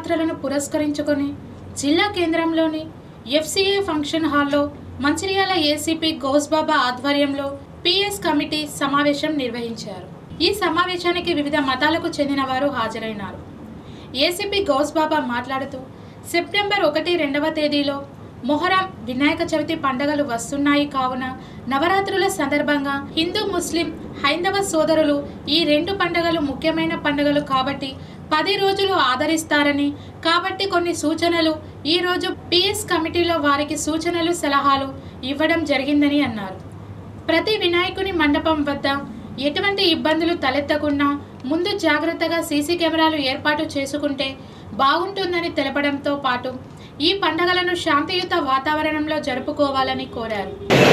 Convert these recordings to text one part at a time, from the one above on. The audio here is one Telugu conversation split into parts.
నవరాత్రులను పురస్కరించుకొని జిల్లా కేంద్రంలోని ఎఫ్సిఏ ఫంక్షన్ హాల్లో మంచిర్యాల ఏసీపీ గౌస్బాబా ఆధ్వర్యంలో పిఎస్ కమిటీ సమావేశం నిర్వహించారు ఈ సమావేశానికి వివిధ మతాలకు చెందిన వారు హాజరైనారు ఏసీపీ గౌస్బాబా మాట్లాడుతూ సెప్టెంబర్ ఒకటి రెండవ తేదీలో మొహరం వినాయక చవితి పండుగలు వస్తున్నాయి కావున నవరాత్రుల సందర్భంగా హిందూ ముస్లిం హైందవ సోదరులు ఈ రెండు పండుగలు ముఖ్యమైన పండుగలు కాబట్టి పది రోజులు ఆదరిస్తారని కాబట్టి కొన్ని సూచనలు ఈ రోజు పిఎస్ కమిటీలో వారికి సూచనలు సలహాలు ఇవ్వడం జరిగిందని అన్నారు ప్రతి వినాయకుని మండపం వద్ద ఎటువంటి ఇబ్బందులు తలెత్తకుండా ముందు జాగ్రత్తగా సీసీ కెమెరాలు ఏర్పాటు చేసుకుంటే బాగుంటుందని తెలపడంతో పాటు ఈ పండగలను శాంతియుత వాతావరణంలో జరుపుకోవాలని కోరారు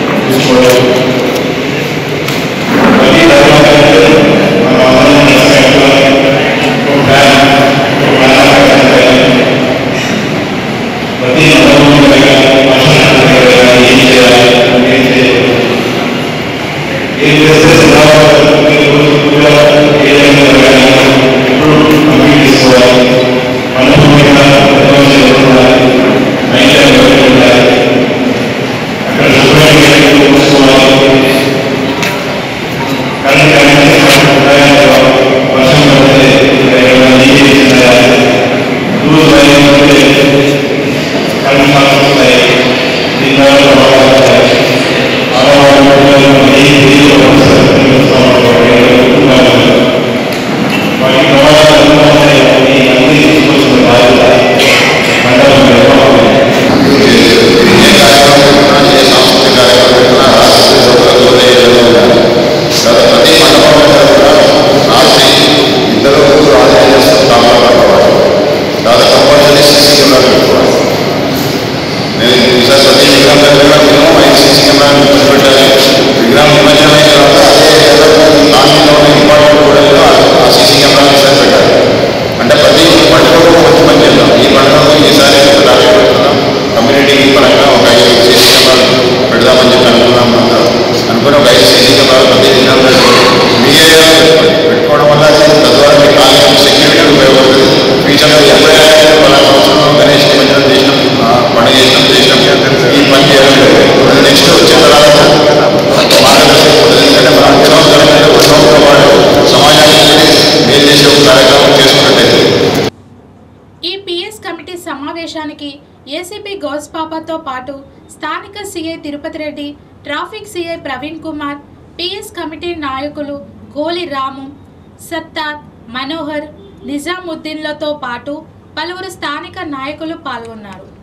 అంటే ప్రతి పండుగకు మంచి పని చేద్దాం ఈ పండుగకు ఈసారి ఒక టార్గెట్ పెట్టుకున్నాం కమ్యూనిటీ పరంగా ఒక ఐదు సీసీ కెమెరాలు పెడదామని చెప్పి అనుకున్నాం అందరం అనుకుని ఒక ఐదు సీసీ కెమెరాలు ప్రతి జిల్లాలో మీ ఏరియాలో పెట్టుకోండి పెట్టుకోవడం వల్ల తద్వారా మీ కాలేజ్ సెక్యూరిటీ ఉపయోగపడుతుంది ఫ్యూచర్లో ఎప్పుడైనా పలానా సంవత్సరంలో గణేష్ నిమజ్జనం చేసినాం ఆ, పండుగ చేసినాం చేసినాం ఈ పని చేయాలి అది నెక్స్ట్ వచ్చే తర్వాత మార్గదర్శకం ఉంటుంది ఎందుకంటే మనం జనవసరమైన ఉత్సవంతో పాటు సమాజానికి మేలు చేసే ఒక కార్యక్రమం చేసుకున్నట్టయితే ఈ పిఎస్ కమిటీ సమావేశానికి ఏసీపీ గౌస్పాపాతో పాటు స్థానిక CI Tirupati Reddy traffic CI Praveen Kumar PS committee నాయకులు గోలి రాము సత్తార్ మనోహర్ నిజాముద్దీన్లతో పాటు పలువురు స్థానిక నాయకులు పాల్గొన్నారు